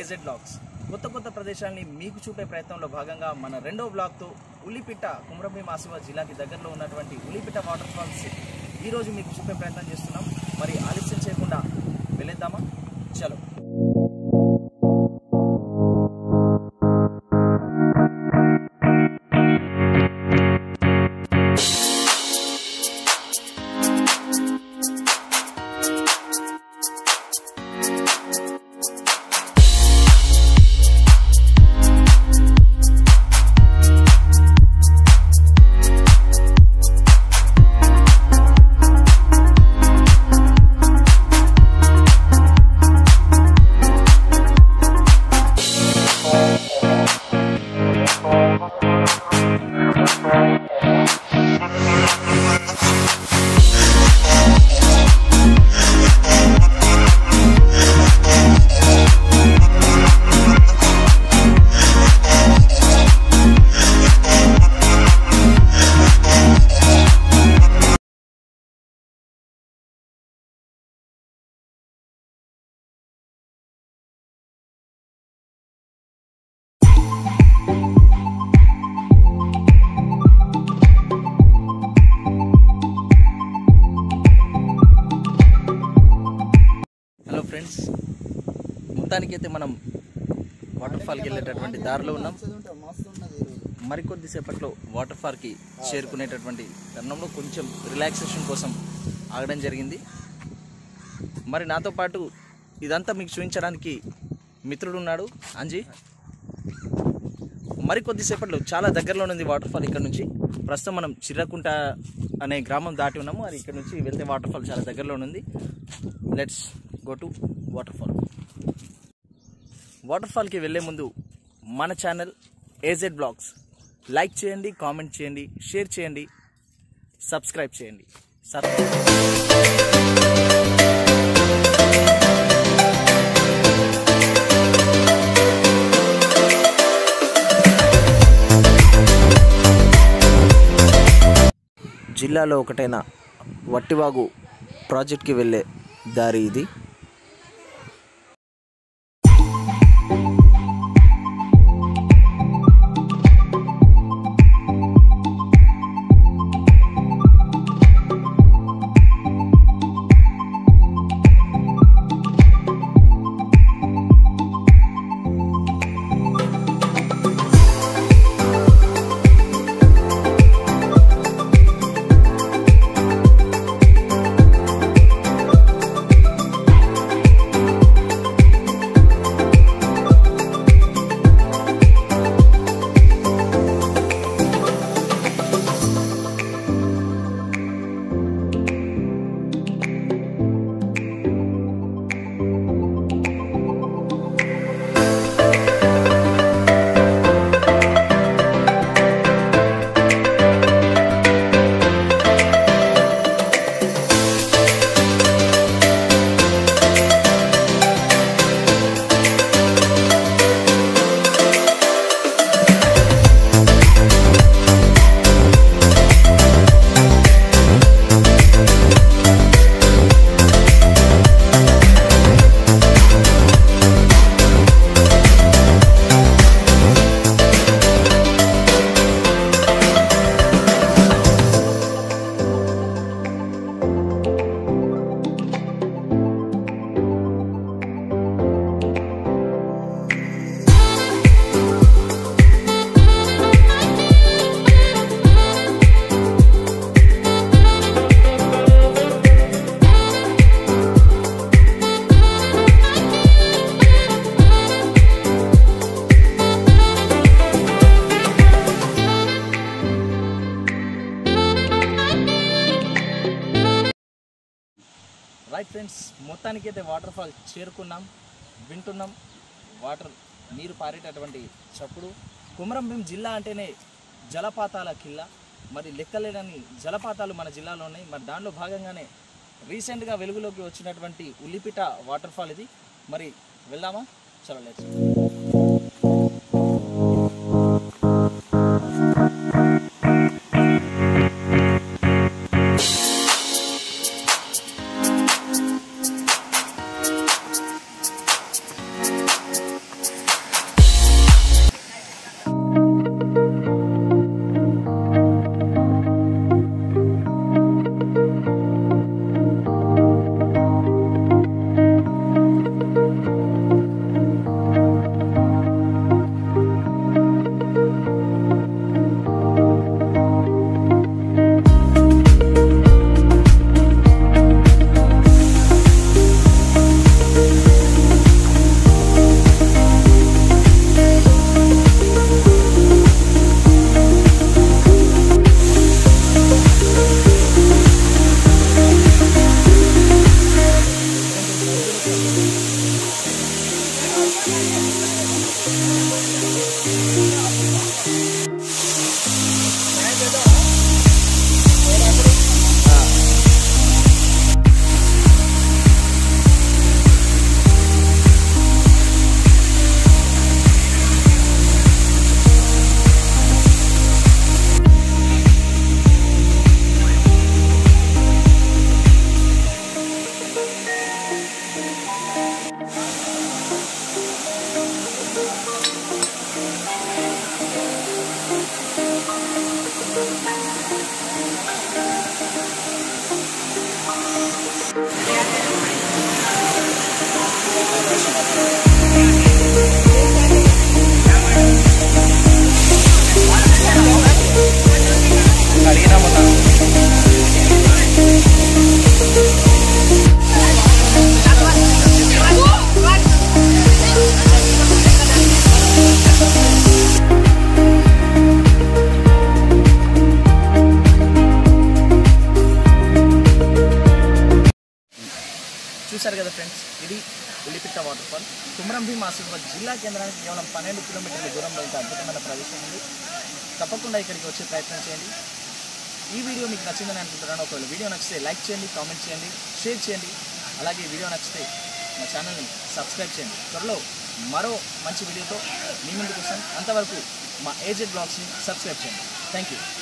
AZ blogs కొత్త కొత్త ప్రదేశాలని మీకు చూపే ప్రయత్నంలో భాగంగా మన రెండో బ్లాగ్తో ఉల్లిపిట్ట కుమ్రభీం ఆసిఫాబాద్ జిల్లాకి దగ్గరలో ఉన్నటువంటి ఉల్లిపిట్ట వాటర్ ఫాల్స్ ఈరోజు మీకు చూపే ప్రయత్నం చేస్తున్నాం మరి ఆలస్యం చేయకుండా వెళ్ళేద్దామా చలో హలో ఫ్రెండ్స్ మొత్తానికైతే మనం వాటర్ ఫాల్కి వెళ్ళేటటువంటి దారిలో ఉన్నాం మరికొద్ది సేపట్లో వాటర్ ఫాల్కి చేరుకునేటటువంటి తరుణంలో కొంచెం రిలాక్సేషన్ కోసం ఆగడం జరిగింది మరి నాతో పాటు ఇదంతా మీకు చూపించడానికి మిత్రుడు ఉన్నాడు అంజీ మరికొద్ది సేపట్లో చాలా దగ్గరలో ఉంది వాటర్ ఫాల్ ఇక్కడ నుంచి ప్రస్తుతం మనం చిర్రకుంట అనే గ్రామం దాటి ఉన్నాము అది ఇక్కడ నుంచి వెళ్తే వాటర్ ఫాల్ చాలా దగ్గరలో ఉంది let's go to waterfall వాటర్ ఫాల్కి వెళ్ళే ముందు మన ఛానల్ ఏజెడ్ బ్లాగ్స్ లైక్ చేయండి కామెంట్ చేయండి షేర్ చేయండి సబ్స్క్రైబ్ చేయండి సబ్ జిల్లాలో ఒకటైన వట్టివాగు ప్రాజెక్ట్కి వెళ్ళే దారి ఇది రైట్ ఫ్రెండ్స్ మొత్తానికి అయితే వాటర్ ఫాల్ చేరుకున్నాం వింటున్నాం వాటర్ నీరు పారేటటువంటి చప్పుడు కుమరంభీం జిల్లా అంటేనే జలపాతాల కిల్లా మరి లెక్కలేనని జలపాతాలు మన జిల్లాలో ఉన్నాయి మరి దానిలో భాగంగానే రీసెంట్గా వెలుగులోకి వచ్చినటువంటి ఉల్లిపిట వాటర్ ఫాల్ ఇది మరి వెళ్దామా చలో let's go. అడిగినా మొన్న చూశారు కదా ఫ్రెండ్స్ ఇది ఉలిపిట్ట వాటర్ ఫాల్ కుమరం భీం ఆసిఫాబాద్ జిల్లా కేంద్రానికి కేవలం పన్నెండు కిలోమీటర్ల దూరంలో ఇంత అద్భుతమైన ప్రదేశం ఉంది తప్పకుండా ఇక్కడికి వచ్చే ప్రయత్నం చేయండి ఈ వీడియో మీకు నచ్చిందని అనుకుంటున్నాను ఒకవేళ వీడియో నచ్చితే లైక్ చేయండి కామెంట్ చేయండి షేర్ చేయండి అలాగే వీడియో నచ్చితే మా ఛానల్ని సబ్స్క్రైబ్ చేయండి త్వరలో మరో మంచి వీడియోతో మీ ముందుకు వస్తాను అంతవరకు మా ఏజెడ్ బ్లాగ్స్ని సబ్స్క్రైబ్ చేయండి థ్యాంక్ యూ